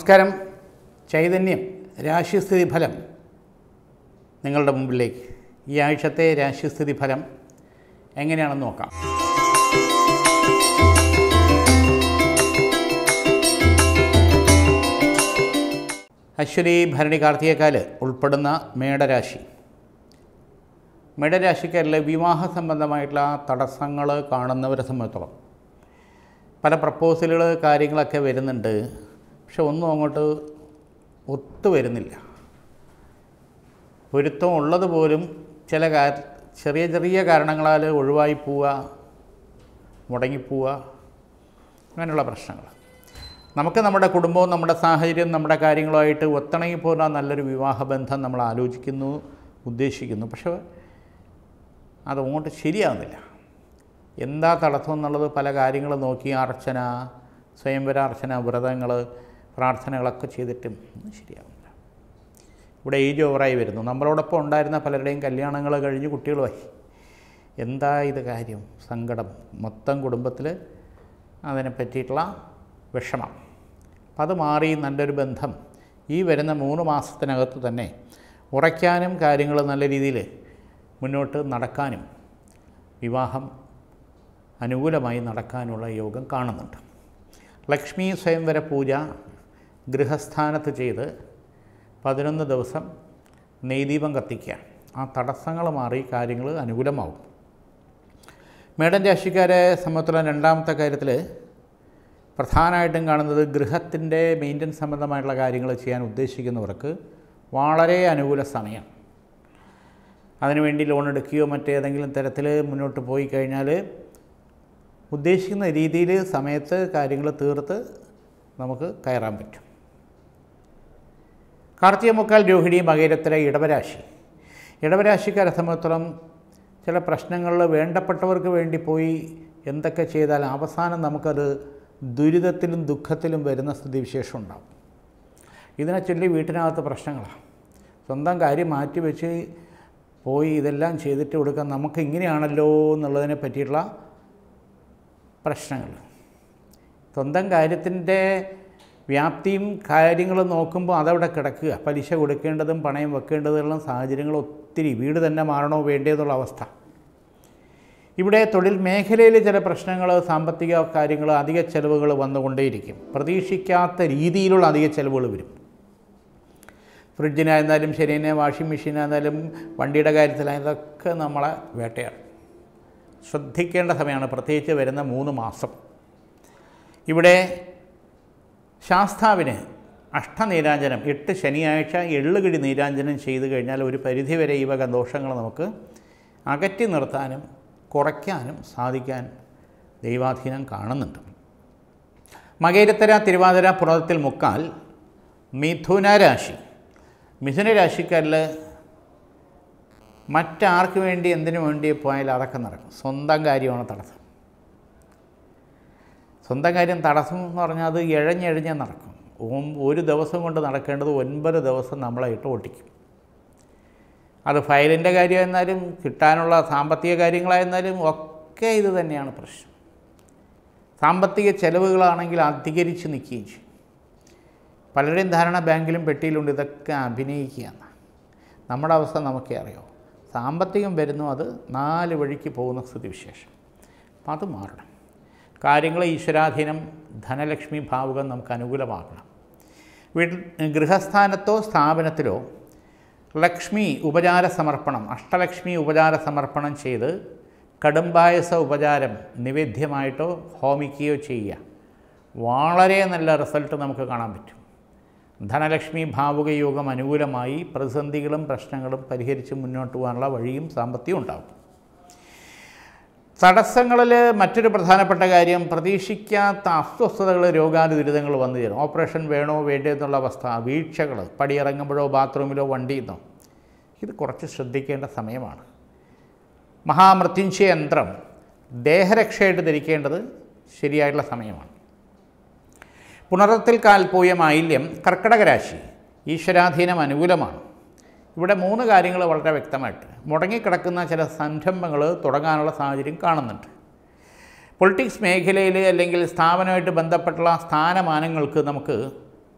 നമസ്കാരം ചൈതന്യം രാശിസ്ഥിതി ഫലം നിങ്ങളുടെ മുമ്പിലേക്ക് ഈ ആഴ്ചത്തെ രാശിസ്ഥിതി ഫലം എങ്ങനെയാണെന്ന് നോക്കാം അശ്വതി ഭരണി കാർത്തികക്കാല് ഉൾപ്പെടുന്ന മേടരാശി മേടരാശിക്കാരിൽ വിവാഹ സംബന്ധമായിട്ടുള്ള തടസ്സങ്ങൾ കാണുന്നവരെ സംബന്ധിച്ചോളം പല പ്രപ്പോസലുകൾ കാര്യങ്ങളൊക്കെ വരുന്നുണ്ട് പക്ഷെ ഒന്നും അങ്ങോട്ട് ഒത്തു വരുന്നില്ല പൊരുത്തം ഉള്ളത് പോലും ചില കാ ചെറിയ ചെറിയ കാരണങ്ങളാൽ ഒഴിവായി പോവുക മുടങ്ങിപ്പോവുക അങ്ങനെയുള്ള പ്രശ്നങ്ങൾ നമുക്ക് നമ്മുടെ കുടുംബവും നമ്മുടെ സാഹചര്യം നമ്മുടെ കാര്യങ്ങളുമായിട്ട് ഒത്തിണങ്ങി പോകുന്ന നല്ലൊരു വിവാഹബന്ധം നമ്മൾ ആലോചിക്കുന്നു ഉദ്ദേശിക്കുന്നു പക്ഷേ അത് അങ്ങോട്ട് ശരിയാകുന്നില്ല എന്താ തടസ്സം എന്നുള്ളത് പല കാര്യങ്ങൾ നോക്കി അർച്ചന സ്വയംവര അർച്ചന വ്രതങ്ങൾ പ്രാർത്ഥനകളൊക്കെ ചെയ്തിട്ടും ഒന്നും ശരിയാവുന്നില്ല ഇവിടെ ഏജ് ഓവറായി വരുന്നു നമ്മളോടൊപ്പം ഉണ്ടായിരുന്ന പലരുടെയും കല്യാണങ്ങൾ കഴിഞ്ഞ് കുട്ടികളുമായി എന്താ ഇത് കാര്യം സങ്കടം മൊത്തം കുടുംബത്തിൽ അതിനെ പറ്റിയിട്ടുള്ള വിഷമം അപ്പം അത് മാറി നല്ലൊരു ബന്ധം ഈ വരുന്ന മൂന്ന് മാസത്തിനകത്ത് തന്നെ ഉറയ്ക്കാനും കാര്യങ്ങൾ നല്ല രീതിയിൽ മുന്നോട്ട് നടക്കാനും വിവാഹം അനുകൂലമായി നടക്കാനുള്ള യോഗം കാണുന്നുണ്ട് ലക്ഷ്മി സ്വയംവര പൂജ ഗൃഹസ്ഥാനത്ത് ചെയ്ത് പതിനൊന്ന് ദിവസം നെയ്ദീപം കത്തിക്കുക ആ തടസ്സങ്ങൾ മാറി കാര്യങ്ങൾ അനുകൂലമാവും മേടൻ രാശിക്കാരെ സംബന്ധിച്ചുള്ള രണ്ടാമത്തെ കാര്യത്തിൽ പ്രധാനമായിട്ടും കാണുന്നത് ഗൃഹത്തിൻ്റെ മെയിൻ്റനൻസ് സംബന്ധമായിട്ടുള്ള കാര്യങ്ങൾ ചെയ്യാൻ ഉദ്ദേശിക്കുന്നവർക്ക് വളരെ അനുകൂല സമയം അതിനുവേണ്ടി ലോൺ എടുക്കുകയോ മറ്റേതെങ്കിലും തരത്തിൽ മുന്നോട്ട് പോയി കഴിഞ്ഞാൽ ഉദ്ദേശിക്കുന്ന രീതിയിൽ സമയത്ത് കാര്യങ്ങൾ തീർത്ത് നമുക്ക് കയറാൻ പറ്റും കാർത്തിക മുക്കാൽ രോഹിണി മകരത്തിര ഇടവരാശി ഇടവരാശിക്കാരെ സംബന്ധിച്ചിടത്തോളം ചില പ്രശ്നങ്ങളിൽ വേണ്ടപ്പെട്ടവർക്ക് വേണ്ടി പോയി എന്തൊക്കെ ചെയ്താൽ അവസാനം നമുക്കത് ദുരിതത്തിലും ദുഃഖത്തിലും വരുന്ന സ്ഥിതിവിശേഷം ഉണ്ടാവും ഇതിനെ ചൊല്ലി വീട്ടിനകത്ത് പ്രശ്നങ്ങളാണ് സ്വന്തം കാര്യം മാറ്റിവെച്ച് പോയി ഇതെല്ലാം ചെയ്തിട്ട് കൊടുക്കാൻ നമുക്ക് ഇങ്ങനെയാണല്ലോ എന്നുള്ളതിനെ പറ്റിയിട്ടുള്ള പ്രശ്നങ്ങൾ സ്വന്തം കാര്യത്തിൻ്റെ വ്യാപ്തിയും കാര്യങ്ങളും നോക്കുമ്പോൾ അതവിടെ കിടക്കുക പലിശ കൊടുക്കേണ്ടതും പണയം വെക്കേണ്ടതുള്ള സാഹചര്യങ്ങൾ ഒത്തിരി വീട് തന്നെ മാറണോ വേണ്ടതെന്നുള്ള അവസ്ഥ ഇവിടെ തൊഴിൽ മേഖലയിൽ ചില പ്രശ്നങ്ങൾ സാമ്പത്തിക കാര്യങ്ങൾ അധിക ചെലവുകൾ വന്നുകൊണ്ടേയിരിക്കും പ്രതീക്ഷിക്കാത്ത രീതിയിലുള്ള അധിക ചെലവുകൾ വരും ഫ്രിഡ്ജിനായിരുന്നാലും ശരി തന്നെ വാഷിംഗ് മെഷീനായിരുന്നാലും വണ്ടിയുടെ കാര്യത്തിലായതൊക്കെ നമ്മളെ വേട്ടയാണ് ശ്രദ്ധിക്കേണ്ട സമയമാണ് പ്രത്യേകിച്ച് വരുന്ന മൂന്ന് മാസം ഇവിടെ ശാസ്താവിന് അഷ്ടനീരാഞ്ജനം എട്ട് ശനിയാഴ്ച എള്ളുകിടി നീരാഞ്ജനം ചെയ്തു കഴിഞ്ഞാൽ ഒരു പരിധിവരെ ഈ വക ദോഷങ്ങൾ നമുക്ക് അകറ്റി നിർത്താനും കുറയ്ക്കാനും സാധിക്കാൻ ദൈവാധീനം കാണുന്നുണ്ട് മകേരത്തര തിരുവാതിര പുറത്തിൽ മുക്കാൽ മിഥുന രാശി മിഥുന രാശിക്കാരിൽ മറ്റാർക്ക് വേണ്ടി എന്തിനു വേണ്ടി പോയാലും അതൊക്കെ നടക്കും സ്വന്തം കാര്യമാണ് തടസ്സം സ്വന്തം കാര്യം തടസ്സം എന്ന് പറഞ്ഞാൽ അത് ഇഴഞ്ഞിഴഞ്ഞ് നടക്കും ഓം- ഒരു ദിവസം കൊണ്ട് നടക്കേണ്ടത് ഒൻപത് ദിവസം നമ്മളെ ഇട്ട് ഓട്ടിക്കും അത് ഫയലിൻ്റെ കാര്യമായിരുന്നാലും കിട്ടാനുള്ള സാമ്പത്തിക കാര്യങ്ങളായിരുന്നാലും ഒക്കെ ഇത് തന്നെയാണ് പ്രശ്നം സാമ്പത്തിക ചെലവുകളാണെങ്കിൽ അധികരിച്ച് നിൽക്കുകയും ചെയ്യും പലരുടെയും ധാരണ ബാങ്കിലും പെട്ടിയിലുണ്ട് ഇതൊക്കെ അഭിനയിക്കുകയാണ് നമ്മുടെ അവസ്ഥ നമുക്കേ അറിയാം സാമ്പത്തികം വരുന്നു അത് നാല് വഴിക്ക് പോകുന്ന സ്ഥിതിവിശേഷം അപ്പം അത് മാറണം കാര്യങ്ങൾ ഈശ്വരാധീനം ധനലക്ഷ്മി ഭാവുകം നമുക്ക് അനുകൂലമാക്കണം വീട്ടിൽ ഗൃഹസ്ഥാനത്തോ സ്ഥാപനത്തിലോ ലക്ഷ്മി ഉപചാര സമർപ്പണം അഷ്ടലക്ഷ്മി ഉപചാര സമർപ്പണം ചെയ്ത് കടുംബായസ ഉപചാരം നിവേദ്യമായിട്ടോ ഹോമിക്കുകയോ ചെയ്യുക വളരെ നല്ല റിസൾട്ട് നമുക്ക് കാണാൻ പറ്റും ധനലക്ഷ്മി ഭാവുക യോഗം അനുകൂലമായി പ്രതിസന്ധികളും പ്രശ്നങ്ങളും പരിഹരിച്ച് മുന്നോട്ട് പോകാനുള്ള വഴിയും സാമ്പത്തികവും ഉണ്ടാകും തടസ്സങ്ങളിൽ മറ്റൊരു പ്രധാനപ്പെട്ട കാര്യം പ്രതീക്ഷിക്കാത്ത അസ്വസ്ഥതകൾ രോഗാതി ദുരിതങ്ങൾ വന്നു ചേരും ഓപ്പറേഷൻ വേണോ വേണ്ടേ എന്നുള്ള അവസ്ഥ വീഴ്ചകൾ പടിയിറങ്ങുമ്പോഴോ ബാത്റൂമിലോ വണ്ടിയിൽ ഇത് കുറച്ച് ശ്രദ്ധിക്കേണ്ട സമയമാണ് മഹാമൃത്യുഞ്ജയ യന്ത്രം ദേഹരക്ഷയായിട്ട് ധരിക്കേണ്ടത് ശരിയായിട്ടുള്ള സമയമാണ് പുണറത്തിൽ കാൽ പോയ മാലിന്യം കർക്കിടക രാശി ഈശ്വരാധീനം അനുകൂലമാണ് ഇവിടെ മൂന്ന് കാര്യങ്ങൾ വളരെ വ്യക്തമായിട്ട് മുടങ്ങിക്കിടക്കുന്ന ചില സംരംഭങ്ങൾ തുടങ്ങാനുള്ള സാഹചര്യം കാണുന്നുണ്ട് പൊളിറ്റിക്സ് മേഖലയിൽ അല്ലെങ്കിൽ സ്ഥാപനമായിട്ട് ബന്ധപ്പെട്ടുള്ള സ്ഥാനമാനങ്ങൾക്ക് നമുക്ക്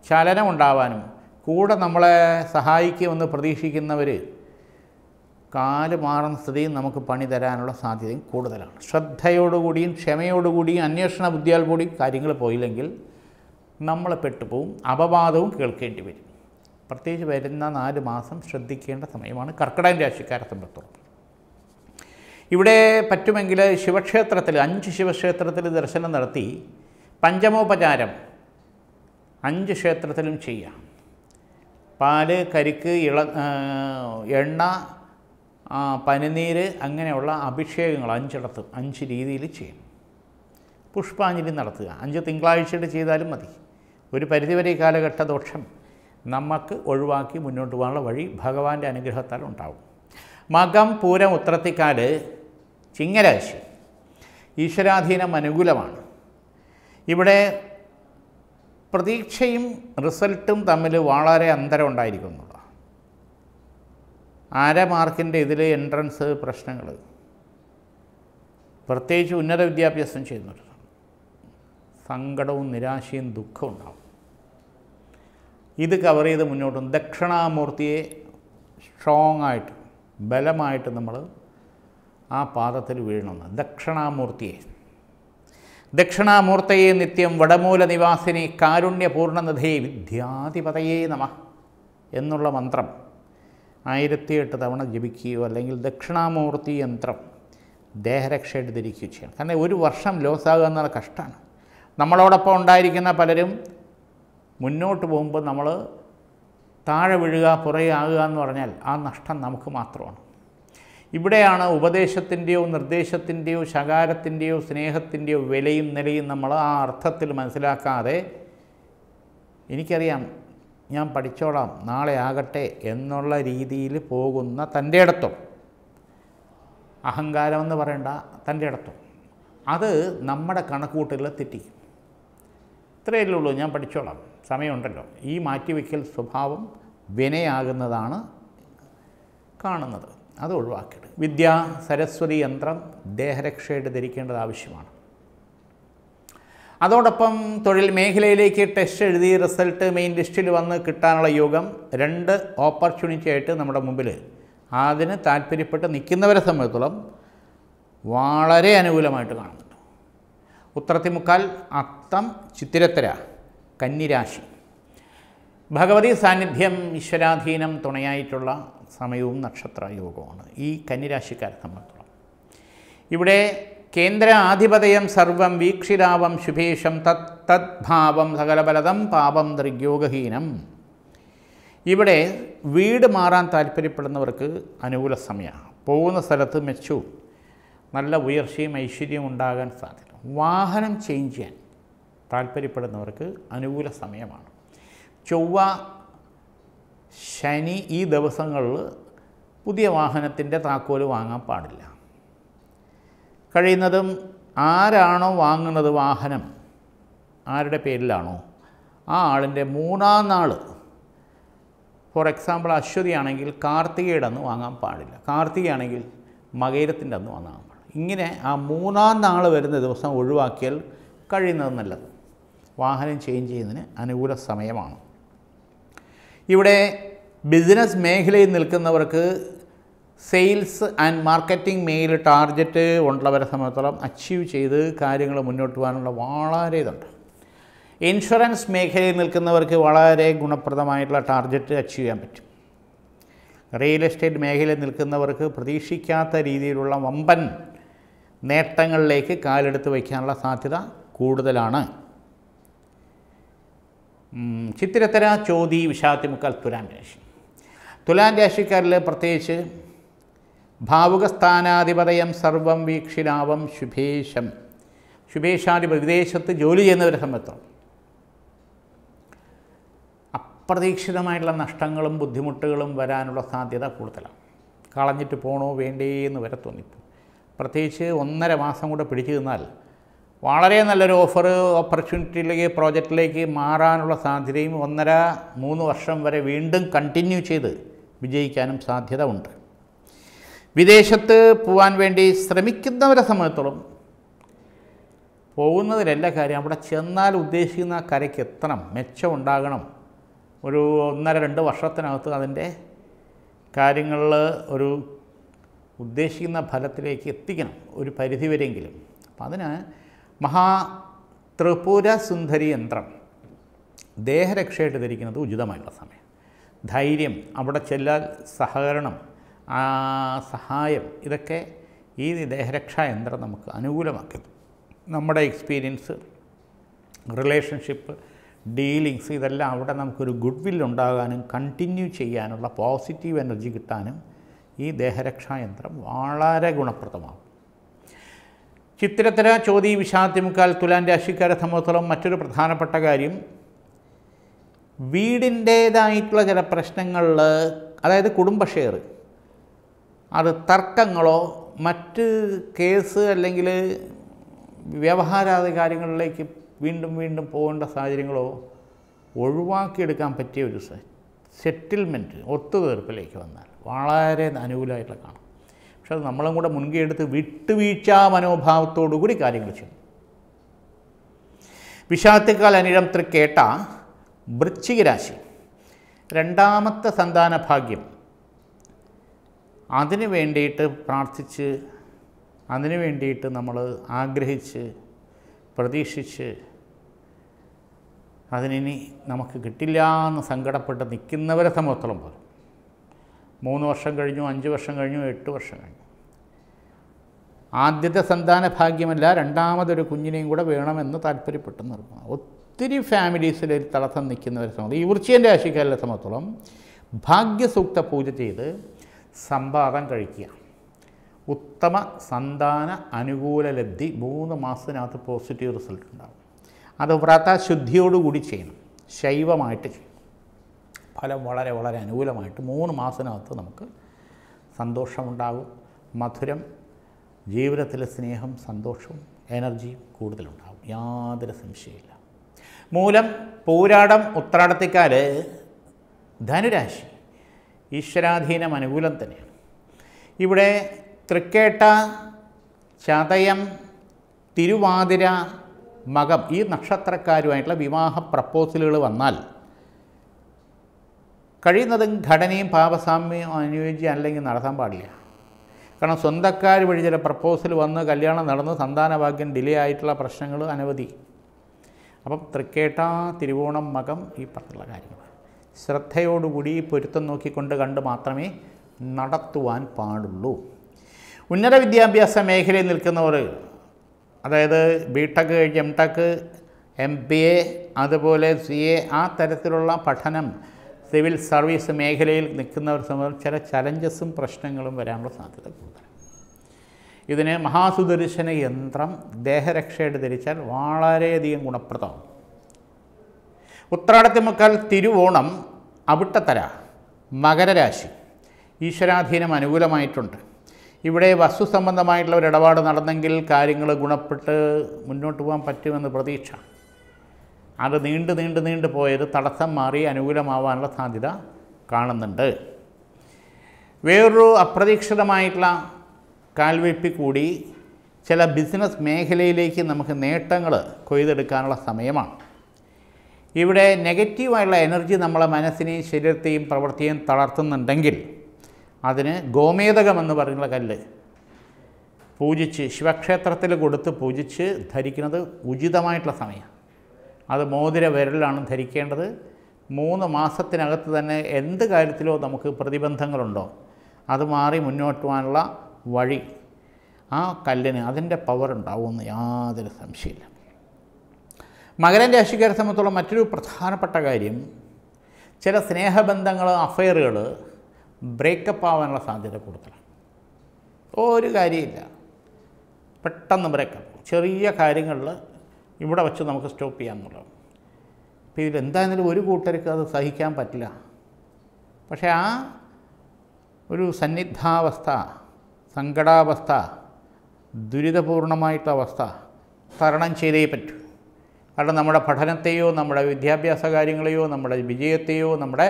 ചലനമുണ്ടാവാനും കൂടെ നമ്മളെ സഹായിക്കുമെന്ന് പ്രതീക്ഷിക്കുന്നവർ കാല് മാറുന്ന സ്ഥിതിയും നമുക്ക് പണി തരാനുള്ള സാധ്യതയും കൂടുതലാണ് ശ്രദ്ധയോടുകൂടിയും ക്ഷമയോടുകൂടിയും അന്വേഷണ ബുദ്ധിയാൽ കൂടി കാര്യങ്ങൾ പോയില്ലെങ്കിൽ നമ്മൾ പെട്ടുപോകും അപവാദവും കേൾക്കേണ്ടി വരും പ്രത്യേകിച്ച് വരുന്ന നാല് മാസം ശ്രദ്ധിക്കേണ്ട സമയമാണ് കർക്കിടകൻ രാശിക്കാരെ സംബന്ധിച്ചോളം ഇവിടെ പറ്റുമെങ്കിൽ ശിവക്ഷേത്രത്തിൽ അഞ്ച് ശിവക്ഷേത്രത്തിൽ ദർശനം നടത്തി പഞ്ചമോപചാരം അഞ്ച് ക്ഷേത്രത്തിലും ചെയ്യാം പാല് കരിക്ക് ഇള ആ, എണ്ണ ആ, പനിനീര് അങ്ങനെയുള്ള അഭിഷേകങ്ങൾ അഞ്ചിടത്ത് അഞ്ച് രീതിയിൽ ചെയ്യും പുഷ്പാഞ്ജലി നടത്തുക അഞ്ച് തിങ്കളാഴ്ചയിട്ട് ചെയ്താലും മതി ഒരു പരിധിവരെ ഈ കാലഘട്ട ദോഷം നമുക്ക് ഒഴിവാക്കി മുന്നോട്ട് പോകാനുള്ള വഴി ഭഗവാന്റെ അനുഗ്രഹത്താൽ ഉണ്ടാവും മകം പൂരം ഉത്രത്തിക്കാല് ചിങ്ങരാശി ഈശ്വരാധീനം അനുകൂലമാണ് ഇവിടെ പ്രതീക്ഷയും റിസൾട്ടും തമ്മിൽ വളരെ അന്തരം ഉണ്ടായിരിക്കുന്നുള്ളൂ അര മാർക്കിൻ്റെ ഇതിൽ എൻട്രൻസ് പ്രശ്നങ്ങൾ പ്രത്യേകിച്ച് ഉന്നത വിദ്യാഭ്യാസം ചെയ്യുന്നവർ സങ്കടവും നിരാശയും ദുഃഖവും ഉണ്ടാവും ഇത് കവർ ചെയ്ത് മുന്നോട്ടും ദക്ഷിണാമൂർത്തിയെ സ്ട്രോങ് ആയിട്ട് ബലമായിട്ട് നമ്മൾ ആ പാദത്തിൽ വീഴണമെന്ന് ദക്ഷിണാമൂർത്തിയെ ദക്ഷിണാമൂർത്തയെ നിത്യം വടമൂല നിവാസിനി കാരുണ്യപൂർണ്ണനിധേ വിദ്യാധിപതയേ നമ എന്നുള്ള മന്ത്രം ആയിരത്തിയെട്ട് തവണ ജപിക്കുകയോ അല്ലെങ്കിൽ ദക്ഷിണാമൂർത്തി യന്ത്രം ദേഹരക്ഷയായിട്ട് ധരിക്കുകയോ ചെയ്യണം കാരണം ഒരു വർഷം ലോസാകുക എന്നുള്ള കഷ്ടമാണ് നമ്മളോടൊപ്പം ഉണ്ടായിരിക്കുന്ന പലരും മുന്നോട്ട് പോകുമ്പോൾ നമ്മൾ താഴെ വീഴുക പുറകെ ആകുക എന്ന് പറഞ്ഞാൽ ആ നഷ്ടം നമുക്ക് മാത്രമാണ് ഇവിടെയാണ് ഉപദേശത്തിൻ്റെയോ നിർദ്ദേശത്തിൻ്റെയോ ശകാരത്തിൻ്റെയോ സ്നേഹത്തിൻ്റെയോ വിലയും നിലയും നമ്മൾ ആ അർത്ഥത്തിൽ മനസ്സിലാക്കാതെ എനിക്കറിയാം ഞാൻ പഠിച്ചോളാം നാളെ ആകട്ടെ എന്നുള്ള രീതിയിൽ പോകുന്ന തൻ്റെ ഇടത്തും അഹങ്കാരമെന്ന് പറയേണ്ട തൻ്റെ ഇടത്തും അത് നമ്മുടെ കണക്കൂട്ടലിൽ തെറ്റിക്കും ഇത്രയല്ലേ ഉള്ളൂ ഞാൻ പഠിച്ചോളാം സമയമുണ്ടല്ലോ ഈ മാറ്റിവെക്കൽ സ്വഭാവം വിനയാകുന്നതാണ് കാണുന്നത് അത് ഒഴിവാക്കിയിട്ട് വിദ്യ സരസ്വതി യന്ത്രം ദേഹരക്ഷയായിട്ട് ധരിക്കേണ്ടത് ആവശ്യമാണ് അതോടൊപ്പം തൊഴിൽ മേഖലയിലേക്ക് ടെസ്റ്റ് എഴുതി റിസൾട്ട് മെയിൻ ലിസ്റ്റിൽ വന്ന് കിട്ടാനുള്ള യോഗം രണ്ട് ഓപ്പർച്യൂണിറ്റി ആയിട്ട് നമ്മുടെ മുമ്പിൽ അതിന് താല്പര്യപ്പെട്ട് നിൽക്കുന്നവരെ സംബന്ധിച്ചോളം വളരെ അനുകൂലമായിട്ട് കാണുന്നുണ്ട് ഉത്രത്തിമുക്കാൽ അത്തം ചിത്തിരത്തര കന്നിരാശി ഭഗവതി സാന്നിധ്യം ഈശ്വരാധീനം തുണയായിട്ടുള്ള സമയവും നക്ഷത്ര യോഗവുമാണ് ഈ കന്നിരാശിക്കാരെ സംബന്ധിച്ചോളം ഇവിടെ കേന്ദ്ര ആധിപതയം സർവം വീക്ഷിതാവം ശുഭേഷം തത് തദ്ഭാവം സകലബലതം പാപം ദൃഗ്യോഗഹീനം ഇവിടെ വീട് മാറാൻ താല്പര്യപ്പെടുന്നവർക്ക് അനുകൂല സമയമാണ് പോകുന്ന സ്ഥലത്ത് മെച്ചവും നല്ല ഉയർച്ചയും ഐശ്വര്യവും ഉണ്ടാകാൻ സാധ്യത വാഹനം ചേഞ്ച് ചെയ്യാൻ താല്പര്യപ്പെടുന്നവർക്ക് അനുകൂല സമയമാണ് ചൊവ്വ ശനി ഈ ദിവസങ്ങളിൽ പുതിയ വാഹനത്തിൻ്റെ താക്കോല് വാങ്ങാൻ പാടില്ല കഴിയുന്നതും ആരാണോ വാങ്ങുന്നത് വാഹനം ആരുടെ പേരിലാണോ ആ ആളിൻ്റെ മൂന്നാം നാൾ ഫോർ എക്സാമ്പിൾ അശ്വതി ആണെങ്കിൽ കാർത്തികയുടെ അന്ന് വാങ്ങാൻ പാടില്ല കാർത്തികയാണെങ്കിൽ മകേരത്തിൻ്റെ അന്ന് വാങ്ങാൻ പാടില്ല ഇങ്ങനെ ആ മൂന്നാം നാൾ വരുന്ന ദിവസം ഒഴിവാക്കിയാൽ കഴിയുന്നത് നല്ലത് വാഹനം ചേഞ്ച് ചെയ്യുന്നതിന് അനുകൂല സമയമാണ് ഇവിടെ ബിസിനസ് മേഖലയിൽ നിൽക്കുന്നവർക്ക് സെയിൽസ് ആൻഡ് മാർക്കറ്റിംഗ് മെയിൽ ടാർഗറ്റ് ഉള്ളവരെ സംബന്ധിച്ചോളം അച്ചീവ് ചെയ്ത് കാര്യങ്ങൾ മുന്നോട്ട് പോകാനുള്ള വളരെ ഇതുണ്ട് ഇൻഷുറൻസ് മേഖലയിൽ നിൽക്കുന്നവർക്ക് വളരെ ഗുണപ്രദമായിട്ടുള്ള ടാർഗറ്റ് അച്ചീവ് ചെയ്യാൻ പറ്റും റിയൽ എസ്റ്റേറ്റ് മേഖലയിൽ നിൽക്കുന്നവർക്ക് പ്രതീക്ഷിക്കാത്ത രീതിയിലുള്ള വമ്പൻ നേട്ടങ്ങളിലേക്ക് കാലെടുത്ത് വയ്ക്കാനുള്ള സാധ്യത കൂടുതലാണ് ഉം, ചിത്തിരത്തര ചോതി വിഷാത്തിമുക്കാൽ തുലാം രാശി തുലാം രാശിക്കാരിൽ പ്രത്യേകിച്ച് ഭാവുകസ്ഥാനാധിപതയം സർവം വീക്ഷിലാവം ശുഭേശം ശുഭേശാധിപതി വിദേശത്ത് ജോലി ചെയ്യുന്നവരെ സംബന്ധിച്ചോളം അപ്രതീക്ഷിതമായിട്ടുള്ള നഷ്ടങ്ങളും ബുദ്ധിമുട്ടുകളും വരാനുള്ള സാധ്യത കൂടുതലാണ് കളഞ്ഞിട്ട് പോണോ വേണ്ടേ എന്ന് വരെ തോന്നിപ്പോകും പ്രത്യേകിച്ച് ഒന്നര മാസം കൂടെ പിടിച്ചു നിന്നാൽ വളരെ നല്ലൊരു ഓഫർ ഓപ്പർച്യൂണിറ്റിയിലേക്ക് പ്രോജക്റ്റിലേക്ക് മാറാനുള്ള സാധ്യതയും ഒന്നര മൂന്ന് വർഷം വരെ വീണ്ടും കണ്ടിന്യൂ ചെയ്ത് വിജയിക്കാനും സാധ്യത ഉണ്ട് വിദേശത്ത് പോകാൻ വേണ്ടി ശ്രമിക്കുന്നവരെ സംബന്ധിച്ചോളം പോകുന്നതിലല്ല കാര്യം അവിടെ ചെന്നാൽ ഉദ്ദേശിക്കുന്ന ആ കരയ്ക്ക് എത്തണം മെച്ചം ഉണ്ടാകണം ഒരു ഒന്നര രണ്ട് വർഷത്തിനകത്ത് അതിൻ്റെ കാര്യങ്ങളിൽ ഒരു ഉദ്ദേശിക്കുന്ന ഫലത്തിലേക്ക് എത്തിക്കണം ഒരു പരിധിവരെയെങ്കിലും അപ്പം അതിന് മഹാ ത്രിപുര സുന്ദരി യന്ത്രം ദേഹരക്ഷയായിട്ട് ധരിക്കുന്നത് ഉചിതമായിട്ടുള്ള സമയം ധൈര്യം അവിടെ ചെല്ലാൽ സഹകരണം ആ സഹായം ഇതൊക്കെ ഈ ദേഹരക്ഷാ യന്ത്രം നമുക്ക് അനുകൂലമാക്കി നമ്മുടെ എക്സ്പീരിയൻസ് റിലേഷൻഷിപ്പ് ഡീലിങ്സ് ഇതെല്ലാം അവിടെ നമുക്കൊരു ഗുഡ് വിൽ ഉണ്ടാകാനും കണ്ടിന്യൂ ചെയ്യാനുള്ള പോസിറ്റീവ് എനർജി കിട്ടാനും ഈ ദേഹരക്ഷാ യന്ത്രം വളരെ ഗുണപ്രദമാകും ചിത്തിരത്തര ചോതി വിഷാദ്യമുക്കാൽ തുലാൻ രാശിക്കാരെ സംബന്ധിച്ചോളം മറ്റൊരു പ്രധാനപ്പെട്ട കാര്യം വീടിൻ്റേതായിട്ടുള്ള ചില പ്രശ്നങ്ങളിൽ അതായത് കുടുംബ ഷെയർ അത് തർക്കങ്ങളോ മറ്റ് കേസ് അല്ലെങ്കിൽ വ്യവഹാരാദി കാര്യങ്ങളിലേക്ക് വീണ്ടും വീണ്ടും പോകേണ്ട സാഹചര്യങ്ങളോ ഒഴിവാക്കിയെടുക്കാൻ പറ്റിയ ഒരു സെറ്റിൽമെൻറ്റ് ഒത്തുതീർപ്പിലേക്ക് വന്നാൽ വളരെ അനുകൂലമായിട്ടുള്ള കാണും പക്ഷെ അത് നമ്മളും കൂടെ മുൻകൈ എടുത്ത് വിട്ടുവീഴ്ച മനോഭാവത്തോടു കൂടി കാര്യങ്ങൾ ചെയ്യും വിഷാത്തുക്കാൽ അനിഴം തൃക്കേട്ട വൃശ്ചിക രാശി രണ്ടാമത്തെ സന്താന ഭാഗ്യം അതിന് വേണ്ടിയിട്ട് പ്രാർത്ഥിച്ച് അതിന് വേണ്ടിയിട്ട് നമ്മൾ ആഗ്രഹിച്ച് പ്രതീക്ഷിച്ച് അതിനി നമുക്ക് കിട്ടില്ല എന്ന് സങ്കടപ്പെട്ട് നിൽക്കുന്നവരെ സംബന്ധിച്ചോളം പോലും മൂന്ന് വർഷം കഴിഞ്ഞു അഞ്ച് വർഷം കഴിഞ്ഞു എട്ട് വർഷം കഴിഞ്ഞു ആദ്യത്തെ സന്താന ഭാഗ്യമല്ല രണ്ടാമതൊരു കുഞ്ഞിനെയും കൂടെ വേണമെന്ന് താല്പര്യപ്പെട്ടു നിർമ്മാണം ഒത്തിരി ഫാമിലീസിൽ ഒരു തടസ്സം നിൽക്കുന്നവരെ സംബന്ധിച്ച് ഈ വൃശ്ചിയൻ്റെ രാശിക്കാരെ സംബന്ധിച്ചോളം ഭാഗ്യസൂക്ത പൂജ ചെയ്ത് സമ്പാദം കഴിക്കുക ഉത്തമ സന്താന അനുകൂല ലബ്ധി മൂന്ന് മാസത്തിനകത്ത് പോസിറ്റീവ് റിസൾട്ട് ഉണ്ടാകും അത് വ്രതശുദ്ധിയോടുകൂടി ചെയ്യണം ശൈവമായിട്ട് ചെയ്യണം ഫലം വളരെ വളരെ അനുകൂലമായിട്ട് മൂന്ന് മാസത്തിനകത്ത് നമുക്ക് സന്തോഷമുണ്ടാകും മധുരം ജീവിതത്തിലെ സ്നേഹം സന്തോഷവും എനർജിയും കൂടുതലുണ്ടാകും യാതൊരു സംശയമില്ല മൂലം പൂരാടം ഉത്രാടത്തിക്കാൽ ധനുരാശി ഈശ്വരാധീനം അനുകൂലം തന്നെയാണ് ഇവിടെ തൃക്കേട്ട ചതയം തിരുവാതിര മകം ഈ നക്ഷത്രക്കാരുമായിട്ടുള്ള വിവാഹ പ്രപ്പോസലുകൾ വന്നാൽ കഴിയുന്നതും ഘടനയും പാപസാമ്യവും അനുയോജ്യം അല്ലെങ്കിൽ നടത്താൻ പാടില്ല കാരണം സ്വന്തക്കാർ വഴി ചില പ്രപ്പോസൽ വന്ന് കല്യാണം നടന്ന് സന്താനഭാഗ്യം ഡിലേ ആയിട്ടുള്ള പ്രശ്നങ്ങൾ അനവധി അപ്പം തൃക്കേട്ട തിരുവോണം മകം ഈ പറഞ്ഞുള്ള കാര്യങ്ങൾ ശ്രദ്ധയോടുകൂടി പൊരുത്തം നോക്കിക്കൊണ്ട് കണ്ട് മാത്രമേ നടത്തുവാൻ പാടുള്ളൂ ഉന്നത വിദ്യാഭ്യാസ മേഖലയിൽ നിൽക്കുന്നവർ അതായത് ബി ടെക് കഴിഞ്ഞ് M tech M B A അതുപോലെ സി എ ആ തരത്തിലുള്ള പഠനം സിവിൽ സർവീസ് മേഖലയിൽ നിൽക്കുന്നവർ സംബന്ധിച്ച് ചില ചലഞ്ചസും പ്രശ്നങ്ങളും വരാനുള്ള സാധ്യത കൂടുതൽ ഇതിന് മഹാസുദർശന യന്ത്രം ദേഹരക്ഷയായിട്ട് ധരിച്ചാൽ വളരെയധികം ഗുണപ്രദമാണ് ഉത്രാടത്തിമുക്കാൽ തിരുവോണം അവിട്ടത്തര മകരരാശി ഈശ്വരാധീനം അനുകൂലമായിട്ടുണ്ട് ഇവിടെ വസ്തു സംബന്ധമായിട്ടുള്ള ഒരു ഇടപാട് നടന്നെങ്കിൽ കാര്യങ്ങൾ ഗുണപ്പെട്ട് മുന്നോട്ട് പോകാൻ പറ്റുമെന്ന് പ്രതീക്ഷ അത് നീണ്ട് നീണ്ട് നീണ്ട് പോയത് തടസ്സം മാറി അനുകൂലമാവാനുള്ള സാധ്യത കാണുന്നുണ്ട് വേറൊരു അപ്രതീക്ഷിതമായിട്ടുള്ള കാൽവെപ്പി കൂടി ചില ബിസിനസ് മേഖലയിലേക്ക് നമുക്ക് നേട്ടങ്ങൾ കൊയ്തെടുക്കാനുള്ള സമയമാണ് ഇവിടെ നെഗറ്റീവായുള്ള എനർജി നമ്മളെ മനസ്സിനെയും ശരീരത്തെയും പ്രവൃത്തിയെയും തളർത്തുന്നുണ്ടെങ്കിൽ അതിന് ഗോമേതകം എന്ന് പറയുന്ന കല്ല് പൂജിച്ച് ശിവക്ഷേത്രത്തിൽ കൊടുത്ത് പൂജിച്ച് ധരിക്കുന്നത് ഉചിതമായിട്ടുള്ള സമയം അത് മോതിര വിരലിലാണ് ധരിക്കേണ്ടത് മൂന്ന് മാസത്തിനകത്ത് തന്നെ എന്ത് കാര്യത്തിലോ നമുക്ക് പ്രതിബന്ധങ്ങളുണ്ടോ അത് മാറി മുന്നോട്ട് പോകാനുള്ള വഴി ആ കല്ലിന് അതിൻ്റെ പവർ ഉണ്ടാവുമെന്ന് യാതൊരു സംശയമില്ല മകരൻ രാശിക്കാരെ സംബന്ധിച്ചോളം മറ്റൊരു പ്രധാനപ്പെട്ട കാര്യം ചില സ്നേഹബന്ധങ്ങൾ അഫയറുകൾ ബ്രേക്കപ്പ് ആവാനുള്ള സാധ്യത കൂടുതലാണ് ഒരു കാര്യമില്ല പെട്ടെന്ന് ബ്രേക്കപ്പ് ചെറിയ കാര്യങ്ങളിൽ ഇവിടെ വെച്ച് നമുക്ക് സ്റ്റോപ്പ് ചെയ്യാമെന്നുള്ളത് അപ്പോൾ ഇതിൽ എന്തായാലും ഒരു കൂട്ടർക്ക് അത് സഹിക്കാൻ പറ്റില്ല പക്ഷേ ആ ഒരു സന്നിഗ്ധാവസ്ഥ സങ്കടാവസ്ഥ ദുരിതപൂർണമായിട്ടുള്ള അവസ്ഥ തരണം ചെയ്തേ പറ്റൂ കാരണം നമ്മുടെ പഠനത്തെയോ നമ്മുടെ വിദ്യാഭ്യാസ കാര്യങ്ങളെയോ നമ്മുടെ വിജയത്തെയോ നമ്മുടെ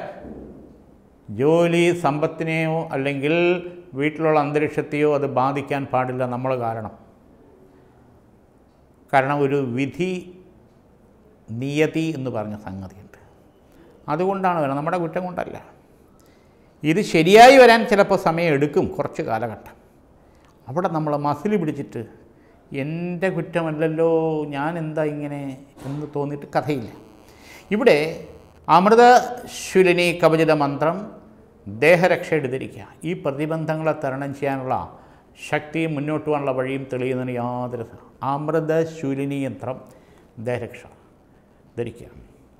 ജോലി സമ്പത്തിനെയോ അല്ലെങ്കിൽ വീട്ടിലുള്ള അന്തരീക്ഷത്തെയോ അത് ബാധിക്കാൻ പാടില്ല നമ്മൾ കാരണം കാരണം ഒരു വിധി നിയതി എന്ന് പറഞ്ഞ സംഗതിയുണ്ട് അതുകൊണ്ടാണ് വരുന്നത് നമ്മുടെ കുറ്റം കൊണ്ടല്ല ഇത് ശരിയായി വരാൻ ചിലപ്പോൾ സമയം എടുക്കും കുറച്ച് കാലഘട്ടം അവിടെ നമ്മൾ മസിൽ പിടിച്ചിട്ട് എൻ്റെ കുറ്റമല്ലല്ലോ ഞാൻ എന്താ ഇങ്ങനെ എന്ന് തോന്നിയിട്ട് കഥയില്ല ഇവിടെ അമൃതശുലിനി കവചിത മന്ത്രം ദേഹരക്ഷ എടുത്തിരിക്കുക ഈ പ്രതിബന്ധങ്ങളെ തരണം ചെയ്യാനുള്ള ശക്തിയും മുന്നോട്ട് പോകാനുള്ള വഴിയും തെളിയുന്നതിന് യാതൊരു സ- അമൃതശൂലിനി യന്ത്രം ദേഹരക്ഷ ധരിക്കുക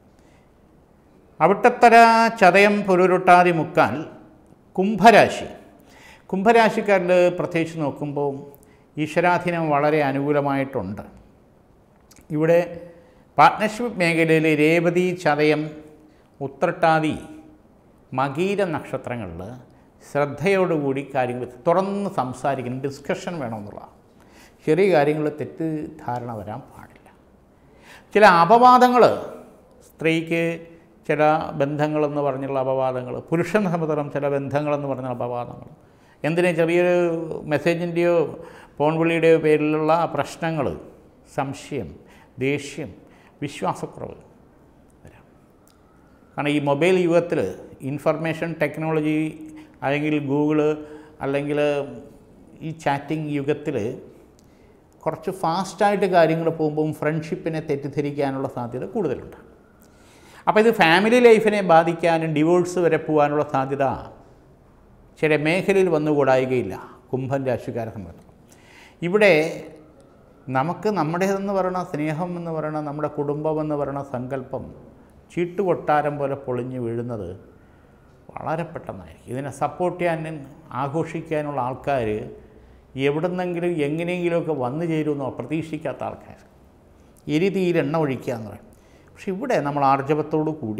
അവിട്ടത്തര ചതയം പുരുരുട്ടാതി മുക്കാൽ കുംഭരാശി കുംഭരാശിക്കാരിൽ പ്രത്യേകിച്ച് നോക്കുമ്പോൾ ഈശ്വരാധീനം വളരെ അനുകൂലമായിട്ടുണ്ട് ഇവിടെ പാർട്ട്ണർഷിപ്പ് മേഖലയിൽ രേവതി ചതയം ഉത്രട്ടാതി മകീര നക്ഷത്രങ്ങളിൽ ശ്രദ്ധയോടുകൂടി കാര്യങ്ങൾ തുറന്ന് സംസാരിക്കണം ഡിസ്കഷൻ വേണമെന്നുള്ള ചെറിയ കാര്യങ്ങളിൽ തെറ്റിദ്ധാരണ വരാൻ പാടില്ല ചില അപവാദങ്ങൾ സ്ത്രീക്ക് ചില ബന്ധങ്ങളെന്ന് പറഞ്ഞുള്ള അപവാദങ്ങൾ പുരുഷനെ സംബന്ധിച്ചിടത്തോളം ചില ബന്ധങ്ങളെന്ന് പറഞ്ഞ അപവാദങ്ങൾ എന്തിനും ചെറിയൊരു മെസ്സേജിൻ്റെയോ ഫോൺ വിളിയുടെയോ പേരിലുള്ള പ്രശ്നങ്ങൾ സംശയം ദേഷ്യം വിശ്വാസക്കുറവ് വരാം കാരണം ഈ മൊബൈൽ യുഗത്തിൽ ഇൻഫർമേഷൻ ടെക്നോളജി അല്ലെങ്കിൽ ഗൂഗിള് അല്ലെങ്കിൽ ഈ ചാറ്റിംഗ് യുഗത്തിൽ കുറച്ച് ഫാസ്റ്റായിട്ട് കാര്യങ്ങൾ പോകുമ്പം ഫ്രണ്ട്ഷിപ്പിനെ തെറ്റിദ്ധരിക്കാനുള്ള സാധ്യത കൂടുതലുണ്ട് അപ്പോൾ ഇത് ഫാമിലി ലൈഫിനെ ബാധിക്കാനും ഡിവോഴ്സ് വരെ പോകാനുള്ള സാധ്യത ചില മേഖലയിൽ വന്നുകൂടായികയില്ല കുംഭൻ രാശിക്കാരെ സംബന്ധിച്ച് ഇവിടെ നമുക്ക് നമ്മുടേതെന്ന് പറയുന്ന സ്നേഹം എന്ന് പറയുന്ന നമ്മുടെ കുടുംബം എന്ന് പറയുന്ന സങ്കല്പം ചീട്ടുകൊട്ടാരം പോലെ പൊളിഞ്ഞു വീഴുന്നത് വളരെ പെട്ടെന്നായിരിക്കും ഇതിനെ സപ്പോർട്ട് ചെയ്യാനും ആഘോഷിക്കാനുള്ള ആൾക്കാർ എവിടുന്നെങ്കിലും എങ്ങനെയെങ്കിലുമൊക്കെ വന്നു ചേരുമെന്നോ പ്രതീക്ഷിക്കാത്ത ആൾക്കാർ എരിതിയിൽ എണ്ണ ഒഴിക്കുക എന്ന് പറയും പക്ഷെ ഇവിടെ നമ്മൾ ആർജവത്തോടു കൂടി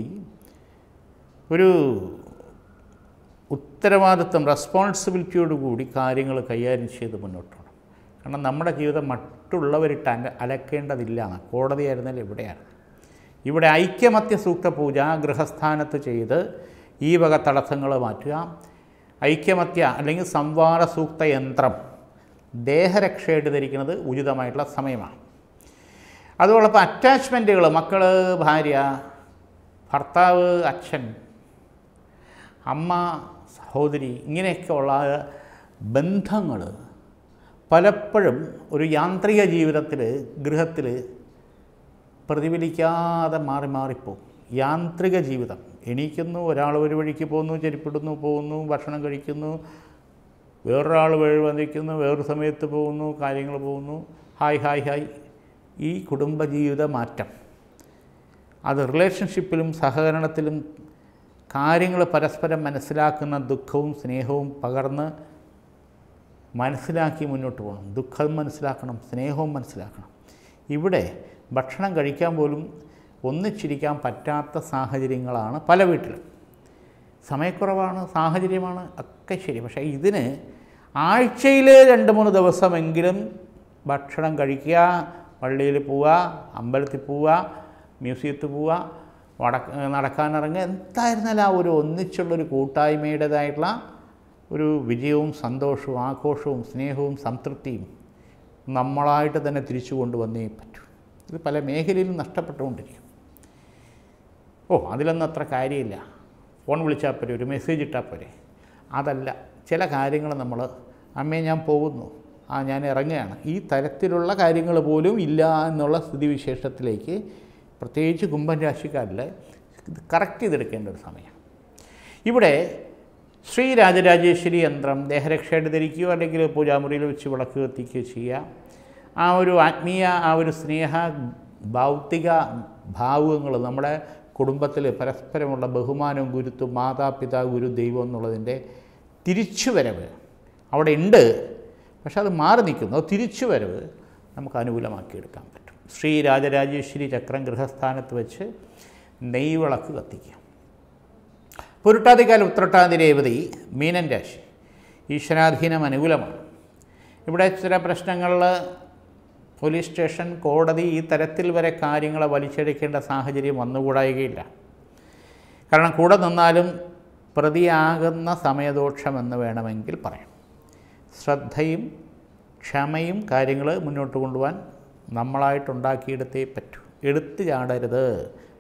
ഒരു ഉത്തരവാദിത്വം റെസ്പോൺസിബിലിറ്റിയോട് കൂടി കാര്യങ്ങൾ കൈകാര്യം ചെയ്ത് മുന്നോട്ട് പോകണം കാരണം നമ്മുടെ ജീവിതം മറ്റുള്ളവരിട്ട് അല അലക്കേണ്ടതില്ല എന്ന് കോടതിയായിരുന്നാലും ഇവിടെയാണ് ഇവിടെ ഐക്യമത്യ സൂക്ത പൂജ ഗൃഹസ്ഥാനത്ത് ചെയ്ത് ഈ വക തടസ്സങ്ങൾ മാറ്റുക ഐക്യമത്യ അല്ലെങ്കിൽ സംവാര സൂക്ത യന്ത്രം ദേഹരക്ഷയായിട്ട് ധരിക്കുന്നത് ഉചിതമായിട്ടുള്ള സമയമാണ് അതോടൊപ്പം അറ്റാച്ച്മെൻറ്റുകൾ മക്കൾ ഭാര്യ ഭർത്താവ് അച്ഛൻ അമ്മ സഹോദരി ഇങ്ങനെയൊക്കെ ഉള്ള ബന്ധങ്ങൾ പലപ്പോഴും ഒരു യാന്ത്രിക ജീവിതത്തിൽ ഗൃഹത്തിൽ പ്രതിഫലിക്കാതെ മാറി മാറിപ്പോവും യാന്ത്രിക ജീവിതം എണീക്കുന്നു ഒരാൾ ഒരു വഴിക്ക് പോകുന്നു ചെരുപ്പിടുന്നു പോകുന്നു ഭക്ഷണം കഴിക്കുന്നു വേറൊരാൾ വഴി വന്നിരിക്കുന്നു വേറൊരു സമയത്ത് പോകുന്നു കാര്യങ്ങൾ പോകുന്നു ഹായ് ഹായ് ഹായ് ഈ കുടുംബജീവിത മാറ്റം അത് റിലേഷൻഷിപ്പിലും സഹകരണത്തിലും കാര്യങ്ങൾ പരസ്പരം മനസ്സിലാക്കുന്ന ദുഃഖവും സ്നേഹവും പകർന്ന് മനസ്സിലാക്കി മുന്നോട്ട് പോകണം ദുഃഖം മനസ്സിലാക്കണം സ്നേഹവും മനസ്സിലാക്കണം ഇവിടെ ഭക്ഷണം കഴിക്കാൻ പോലും ഒന്നിച്ചിരിക്കാൻ പറ്റാത്ത സാഹചര്യങ്ങളാണ് പല വീട്ടിലും സമയക്കുറവാണ് സാഹചര്യമാണ് ഒക്കെ ശരി പക്ഷേ ഇതിന് ആഴ്ചയിൽ രണ്ട് മൂന്ന് ദിവസമെങ്കിലും ഭക്ഷണം കഴിക്കുക പള്ളിയിൽ പോവുക അമ്പലത്തിൽ പോവുക മ്യൂസിയത്തിൽ പോവുക വടക്ക് നടക്കാനിറങ്ങുക എന്തായിരുന്നാലും ആ ഒരു ഒന്നിച്ചുള്ളൊരു കൂട്ടായ്മയുടേതായിട്ടുള്ള ഒരു വിജയവും സന്തോഷവും ആഘോഷവും സ്നേഹവും സംതൃപ്തിയും നമ്മളായിട്ട് തന്നെ തിരിച്ചു കൊണ്ടുവന്നേ പറ്റൂ ഇത് പല മേഖലയിലും നഷ്ടപ്പെട്ടുകൊണ്ടിരിക്കും ഓ അതിലൊന്നും അത്ര കാര്യമില്ല ഫോൺ വിളിച്ചാൽ പോരെ ഒരു മെസ്സേജ് ഇട്ടാൽ പോരെ അതല്ല ചില കാര്യങ്ങൾ നമ്മൾ അമ്മേ ഞാൻ പോകുന്നു ആ ഞാൻ ഇറങ്ങുകയാണ് ഈ തരത്തിലുള്ള കാര്യങ്ങൾ പോലും ഇല്ല എന്നുള്ള സ്ഥിതിവിശേഷത്തിലേക്ക് പ്രത്യേകിച്ച് കുംഭൻ രാശിക്കാരിൽ ഇത് കറക്റ്റ് ചെയ്തെടുക്കേണ്ട ഒരു സമയം ഇവിടെ ശ്രീ രാജരാജേശ്വരി യന്ത്രം ദേഹരക്ഷയായിട്ട് ധരിക്കുകയോ അല്ലെങ്കിൽ പൂജാമുറിയിൽ വെച്ച് വിളക്ക് കത്തിക്കുകയോ ചെയ്യുക ആ ഒരു ആത്മീയ ആ ഒരു സ്നേഹ ഭൗതിക ഭാവുകങ്ങൾ നമ്മുടെ കുടുംബത്തിൽ പരസ്പരമുള്ള ബഹുമാനവും ഗുരുത്വം മാതാപിതാ ഗുരു ദൈവം എന്നുള്ളതിൻ്റെ തിരിച്ചുവരവ് അവിടെ ഉണ്ട് പക്ഷെ അത് മാറി നിൽക്കുന്നു അത് തിരിച്ചുവരവ് നമുക്ക് അനുകൂലമാക്കിയെടുക്കാൻ പറ്റും ശ്രീ രാജരാജേശ്വരി ചക്രം ഗൃഹസ്ഥാനത്ത് വെച്ച് നെയ്വിളക്ക് കത്തിക്കുക പുരുട്ടാതിക്കാൽ ഉത്രട്ടാതി രേവതി മീനൻ രാശി ഈശ്വരാധീനം അനുകൂലമാണ് ഇവിടെ ചില പ്രശ്നങ്ങളിൽ പോലീസ് സ്റ്റേഷൻ കോടതി ഈ തരത്തിൽ വരെ കാര്യങ്ങളെ വലിച്ചെടുക്കേണ്ട സാഹചര്യം വന്നുകൂടായികയില്ല കാരണം കൂടെ നിന്നാലും പ്രതിയാകുന്ന സമയദോഷമെന്ന് വേണമെങ്കിൽ പറയാം ശ്രദ്ധയും ക്ഷമയും കാര്യങ്ങൾ മുന്നോട്ട് കൊണ്ടുപോകാൻ നമ്മളായിട്ടുണ്ടാക്കിയെടുത്തേ പറ്റൂ എടുത്തു ചാടരുത്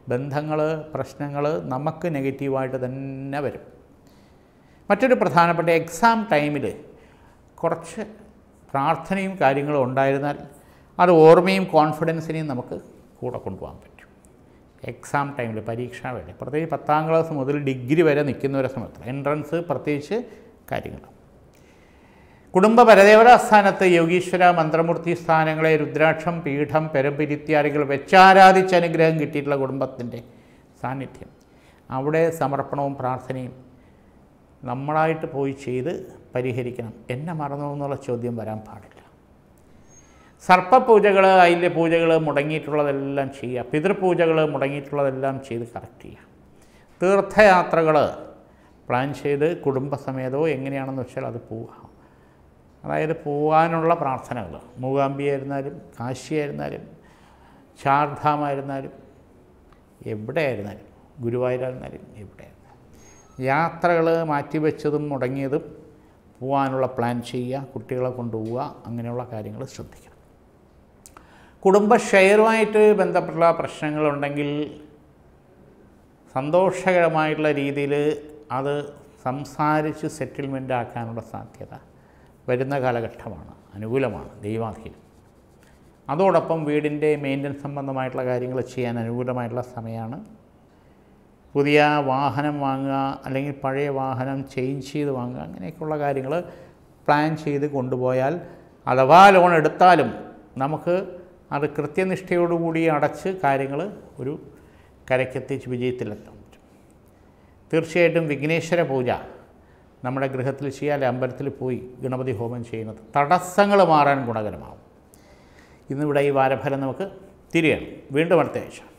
ബന്ധങ്ങൾ പ്രശ്നങ്ങൾ നമുക്ക് നെഗറ്റീവായിട്ട് തന്നെ വരും മറ്റൊരു പ്രധാനപ്പെട്ട എക്സാം ടൈമിൽ കുറച്ച് പ്രാർത്ഥനയും കാര്യങ്ങളും ഉണ്ടായിരുന്നാൽ അത് ഓർമ്മയും കോൺഫിഡൻസിനെയും നമുക്ക് കൂടെ കൊണ്ടുപോകാൻ പറ്റും എക്സാം ടൈമിൽ പരീക്ഷാ വേള പ്രത്യേകിച്ച് പത്താം ക്ലാസ് മുതൽ ഡിഗ്രി വരെ നിൽക്കുന്ന ഒരു സമയത്ത് എൻട്രൻസ് പ്രത്യേകിച്ച് കാര്യങ്ങൾ കുടുംബ പരദേവതാ സ്ഥാനത്ത് യോഗീശ്വര മന്ത്രമൂർത്തി സ്ഥാനങ്ങളെ രുദ്രാക്ഷം പീഠം പെരമ്പിരിത്യാദികൾ വെച്ചാരാധിച്ച് അനുഗ്രഹം കിട്ടിയിട്ടുള്ള കുടുംബത്തിൻ്റെ സാന്നിധ്യം അവിടെ സമർപ്പണവും പ്രാർത്ഥനയും നമ്മളായിട്ട് പോയി ചെയ്ത് പരിഹരിക്കണം എന്നെ മറന്നു എന്നുള്ള ചോദ്യം വരാൻ പാടില്ല സർപ്പപൂജകൾ അതിൻ്റെ പൂജകൾ മുടങ്ങിയിട്ടുള്ളതെല്ലാം ചെയ്യുക പിതൃപൂജകൾ മുടങ്ങിയിട്ടുള്ളതെല്ലാം ചെയ്ത് കറക്റ്റ് ചെയ്യുക തീർത്ഥയാത്രകൾ പ്ലാൻ ചെയ്ത് കുടുംബസമേതോ എങ്ങനെയാണെന്ന് വെച്ചാൽ അത് പോവുക അതായത് പോകാനുള്ള പ്രാർത്ഥനകൾ മൂകാംബിയായിരുന്നാലും കാശിയായിരുന്നാലും ചാർധാമായിരുന്നാലും എവിടെയായിരുന്നാലും ഗുരുവായൂരായിരുന്നാലും എവിടെയായിരുന്നാലും യാത്രകൾ മാറ്റിവെച്ചതും മുടങ്ങിയതും പോകാനുള്ള പ്ലാൻ ചെയ്യുക കുട്ടികളെ കൊണ്ടുപോവുക അങ്ങനെയുള്ള കാര്യങ്ങൾ ശ്രദ്ധിക്കണം കുടുംബ ഷെയറുമായിട്ട് ബന്ധപ്പെട്ടുള്ള പ്രശ്നങ്ങളുണ്ടെങ്കിൽ സന്തോഷകരമായിട്ടുള്ള രീതിയിൽ അത് സംസാരിച്ച് സെറ്റിൽമെൻ്റ് ആക്കാനുള്ള സാധ്യത വരുന്ന കാലഘട്ടമാണ് അനുകൂലമാണ് ദൈവാധീനം അതോടൊപ്പം വീടിൻ്റെ മെയിൻ്റനൻസ് സംബന്ധമായിട്ടുള്ള കാര്യങ്ങൾ ചെയ്യാൻ അനുകൂലമായിട്ടുള്ള സമയമാണ് പുതിയ വാഹനം വാങ്ങുക അല്ലെങ്കിൽ പഴയ വാഹനം ചേഞ്ച് ചെയ്ത് വാങ്ങുക അങ്ങനെയൊക്കെയുള്ള കാര്യങ്ങൾ പ്ലാൻ ചെയ്ത് കൊണ്ടുപോയാൽ അഥവാ ലോൺ എടുത്താലും നമുക്ക് അത് കൃത്യനിഷ്ഠയോടുകൂടി അടച്ച് കാര്യങ്ങൾ ഒരു കരയ്ക്കെത്തിച്ച് വിജയത്തിലെത്താൻ പറ്റും തീർച്ചയായിട്ടും വിഘ്നേശ്വര പൂജ നമ്മുടെ ഗൃഹത്തിൽ ചെയ്യാൻ അമ്പലത്തിൽ പോയി ഗണപതി ഹോമം ചെയ്യുന്നത് തടസ്സങ്ങൾ മാറാൻ ഗുണകരമാവും ഇന്നിവിടെ ഈ വാരഫലം നമുക്ക് തിരിയണം വീണ്ടും അടുത്ത ആഴ്ച